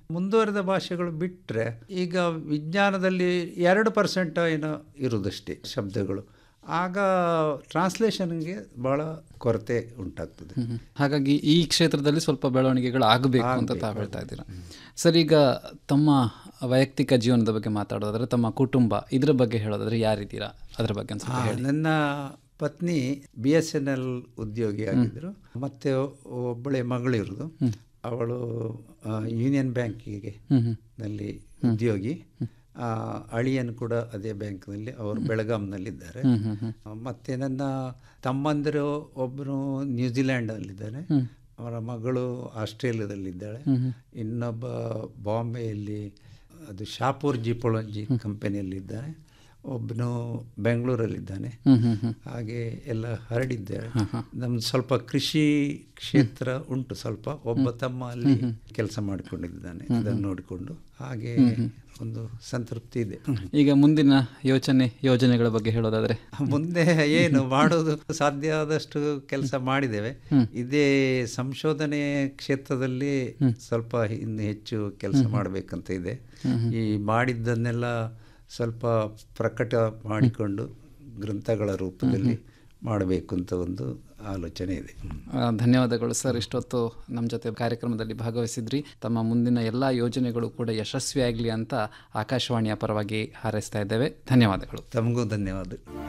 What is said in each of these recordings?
ಮುಂದುವರೆದ ಭಾಷೆಗಳು ಬಿಟ್ಟರೆ ಈಗ ವಿಜ್ಞಾನದಲ್ಲಿ ಎರಡು ಪರ್ಸೆಂಟ್ ಏನೋ ಇರುವುದಷ್ಟೇ ಶಬ್ದಗಳು ಆಗ ಟ್ರಾನ್ಸ್ಲೇಷನ್ಗೆ ಭಾಳ ಕೊರತೆ ಉಂಟಾಗ್ತದೆ ಹ್ಮ್. ಹಾಗಾಗಿ ಈ ಕ್ಷೇತ್ರದಲ್ಲಿ ಸ್ವಲ್ಪ ಬೆಳವಣಿಗೆಗಳು ಆಗಬೇಕು ಅಂತ ತಾವು ಹೇಳ್ತಾ ಇದ್ದೀರಾ ಸರ್ ಈಗ ತಮ್ಮ ವೈಯಕ್ತಿಕ ಜೀವನದ ಬಗ್ಗೆ ಮಾತಾಡೋದಾದ್ರೆ ತಮ್ಮ ಕುಟುಂಬ ಇದ್ರ ಬಗ್ಗೆ ಹೇಳೋದಾದ್ರೆ ಯಾರಿದ್ದೀರಾ ಅದ್ರ ಬಗ್ಗೆ ಒಂದು ಸ್ವಲ್ಪ ಆ, ಹೇಳಿ ನನ್ನ ಪತ್ನಿ ಬಿ ಎಸ್ ಎನ್ ಎಲ್ ಉದ್ಯೋಗಿ ಆಗಿದ್ದರು ಮತ್ತು ಒಬ್ಬಳೆ ಮಗಳಿರೋದು ಅವಳು ಆ, ಯೂನಿಯನ್ ಬ್ಯಾಂಕಿಗೆ ನಲ್ಲಿ ಉದ್ಯೋಗಿ ಆ, ಅಳಿಯನ್ ಕೂಡ ಅದೇ ಬ್ಯಾಂಕ್ನಲ್ಲಿ ಅವರು ಬೆಳಗಾಂನಲ್ಲಿದ್ದಾರೆ ಮತ್ತು ನನ್ನ ತಮ್ಮಂದಿರು ಒಬ್ಬರು ನ್ಯೂಜಿಲ್ಯಾಂಡಲ್ಲಿದ್ದಾರೆ ಅವರ ಮಗಳು ಆಸ್ಟ್ರೇಲಿಯಾದಲ್ಲಿದ್ದಾಳೆ ಇನ್ನೊಬ್ಬ ಬಾಂಬೆಯಲ್ಲಿ ಅದು ಶಾಪೂರ್ ಜಿಪೊಳಂಜಿ ಕಂಪನಿಯಲ್ಲಿದ್ದಾನೆ ಒಬ್ಬನು ಬೆಂಗಳೂರಲ್ಲಿದ್ದಾನೆ ಹಾಗೆ ಎಲ್ಲ ಹರಡಿದ್ದಾರೆ ನಮ್ದು ಸ್ವಲ್ಪ ಕೃಷಿ ಕ್ಷೇತ್ರ ಉಂಟು ಸ್ವಲ್ಪ ಒಬ್ಬ ತಮ್ಮ ಅಲ್ಲಿ ಕೆಲಸ ಮಾಡಿಕೊಂಡಿದ್ದಾನೆ ಅದನ್ನು ನೋಡಿಕೊಂಡು ಹಾಗೆ ಒಂದು ಸಂತೃಪ್ತಿ ಇದೆ ಈಗ ಮುಂದಿನ ಯೋಚನೆ ಯೋಜನೆಗಳ ಬಗ್ಗೆ ಹೇಳೋದಾದ್ರೆ ಮುಂದೆ ಏನು ಮಾಡೋದು ಸಾಧ್ಯ ಆದಷ್ಟು ಕೆಲಸ ಮಾಡಿದ್ದೇವೆ ಇದೇ ಸಂಶೋಧನೆ ಕ್ಷೇತ್ರದಲ್ಲಿ ಸ್ವಲ್ಪ ಇನ್ನು ಹೆಚ್ಚು ಕೆಲಸ ಮಾಡಬೇಕಂತ ಇದೆ ಈ ಮಾಡಿದ್ದನ್ನೆಲ್ಲ ಸ್ವಲ್ಪ ಪ್ರಕಟ ಮಾಡಿಕೊಂಡು ಗ್ರಂಥಗಳ ರೂಪದಲ್ಲಿ ಮಾಡಬೇಕು ಅಂತ ಒಂದು ಆಲೋಚನೆ ಇದೆ ಆ, ಧನ್ಯವಾದಗಳು ಸರ್ ಇಷ್ಟೊತ್ತು ನಮ್ಮ ಜೊತೆ ಕಾರ್ಯಕ್ರಮದಲ್ಲಿ ಭಾಗವಹಿಸಿದ್ರಿ ತಮ್ಮ ಮುಂದಿನ ಎಲ್ಲ ಯೋಜನೆಗಳು ಕೂಡ ಯಶಸ್ವಿಯಾಗಲಿ ಅಂತ ಆಕಾಶವಾಣಿಯ ಪರವಾಗಿ ಹಾರೈಸ್ತಾ ಇದ್ದೇವೆ ಧನ್ಯವಾದಗಳು ತಮಗೂ ಧನ್ಯವಾದ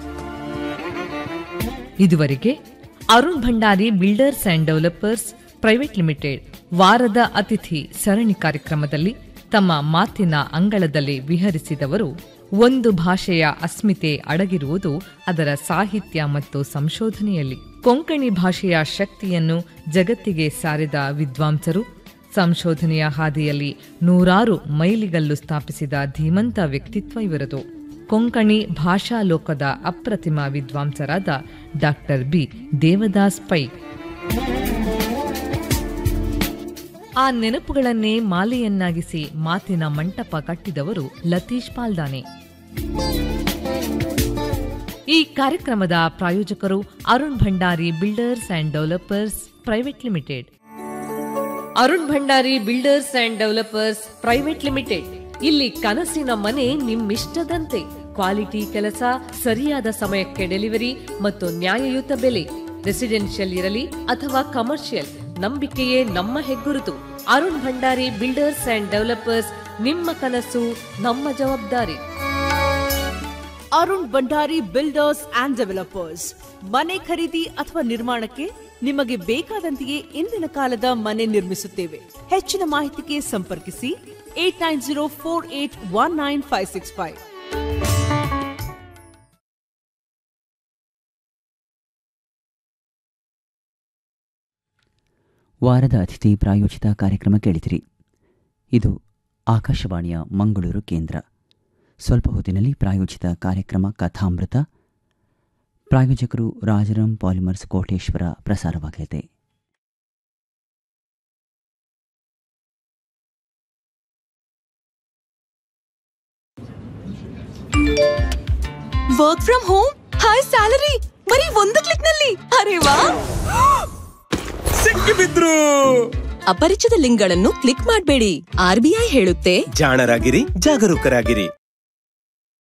ಇದುವರೆಗೆ Arun Bhandari builders and developers private limited ವಾರದ ಅತಿಥಿ ಸರಣಿ ಕಾರ್ಯಕ್ರಮದಲ್ಲಿ ತಮ್ಮ ಮಾತಿನ ಅಂಗಳದಲ್ಲಿ ವಿಹರಿಸಿದವರು ಒಂದು ಭಾಷೆಯ ಅಸ್ಮಿತೆ ಅಡಗಿರುವುದು ಅದರ ಸಾಹಿತ್ಯ ಮತ್ತು ಸಂಶೋಧನೆಯಲ್ಲಿ ಕೊಂಕಣಿ ಭಾಷೆಯ ಶಕ್ತಿಯನ್ನು ಜಗತ್ತಿಗೆ ಸಾರಿದ ವಿದ್ವಾಂಸರು ಸಂಶೋಧನೆಯ ಹಾದಿಯಲ್ಲಿ ನೂರಾರು ಮೈಲಿಗಲ್ಲು ಸ್ಥಾಪಿಸಿದ ಧೀಮಂತ ವ್ಯಕ್ತಿತ್ವ ಇವರದು ಕೊಂಕಣಿ ಭಾಷಾ ಲೋಕದ ಅಪ್ರತಿಮ ವಿದ್ವಾಂಸರಾದ ಡಾಕ್ಟರ್ ಬಿ ದೇವದಾಸ್ ಪೈ ಆ ನೆನಪುಗಳನ್ನೇ ಮಾಲೆಯನ್ನಾಗಿಸಿ ಮಾತಿನ ಮಂಟಪ ಕಟ್ಟಿದವರು ಲತೀಶ್ ಪಾಲ್ದಾನೆ ಈ ಕಾರ್ಯಕ್ರಮದ ಪ್ರಾಯೋಜಕರು Arun Bhandari builders and developers private limited Arun Bhandari builders and developers private limited ಇಲ್ಲಿ ಕನಸಿನ ಮನೆ ನಿಮ್ಮಿಷ್ಟದಂತೆ ಕ್ವಾಲಿಟಿ ಕೆಲಸ ಸರಿಯಾದ ಸಮಯಕ್ಕೆ ಡೆಲಿವರಿ ಮತ್ತು ನ್ಯಾಯಯುತ ಬೆಲೆ ರೆಸಿಡೆನ್ಷಿಯಲ್ ಇರಲಿ ಅಥವಾ ಕಮರ್ಷಿಯಲ್ ನಂಬಿಕೆಯೇ ನಮ್ಮ ಹೆಗ್ಗುರುತು Arun Bhandari builders and developers ನಿಮ್ಮ ಕನಸು ನಮ್ಮ ಜವಾಬ್ದಾರಿ Arun Bhandari builders and developers ಮನೆ ಖರೀದಿ ಅಥವಾ ನಿರ್ಮಾಣಕ್ಕೆ ನಿಮಗೆ ಬೇಕಾದಂತೆಯೇ ಇಂದಿನ ಕಾಲದ ಮನೆ ನಿರ್ಮಿಸುತ್ತೇವೆ ಹೆಚ್ಚಿನ ಮಾಹಿತಿಗೆ ಸಂಪರ್ಕಿಸಿ eight nine zero four eight one nine five six five ವಾರದ ಅತಿಥಿ ಪ್ರಾಯೋಜಿತ ಕಾರ್ಯಕ್ರಮ ಕೇಳಿದಿರಿ ಇದು ಆಕಾಶವಾಣಿಯ ಮಂಗಳೂರು ಕೇಂದ್ರ ಸ್ವಲ್ಪ ಹೊತ್ತಿನಲ್ಲಿ ಪ್ರಾಯೋಜಿತ ಕಾರ್ಯಕ್ರಮ ಕಥಾಮೃತ ಪ್ರಾಯೋಜಕರು ರಾಜರಾಮ್ ಪಾಲಿಮರ್ಸ್ ಕೋಟೇಶ್ವರ ಪ್ರಸಾರವಾಗಲಿದೆ work from home high salary ಬರೀ ಒಂದು ಕ್ಲಿಕ್ ನಲ್ಲಿ ಅರೆ ವಾ ಸಿಕ್ಕಿಬಿದ್ರು ಅಪರಿಚಿತ ಲಿಂಕ್ಗಳನ್ನು ಕ್ಲಿಕ್ ಮಾಡಬೇಡಿ ಆರ್ಬಿಐ ಹೇಳುತ್ತೆ ಜಾಣರಾಗಿರಿ ಜಾಗರೂಕರಾಗಿರಿ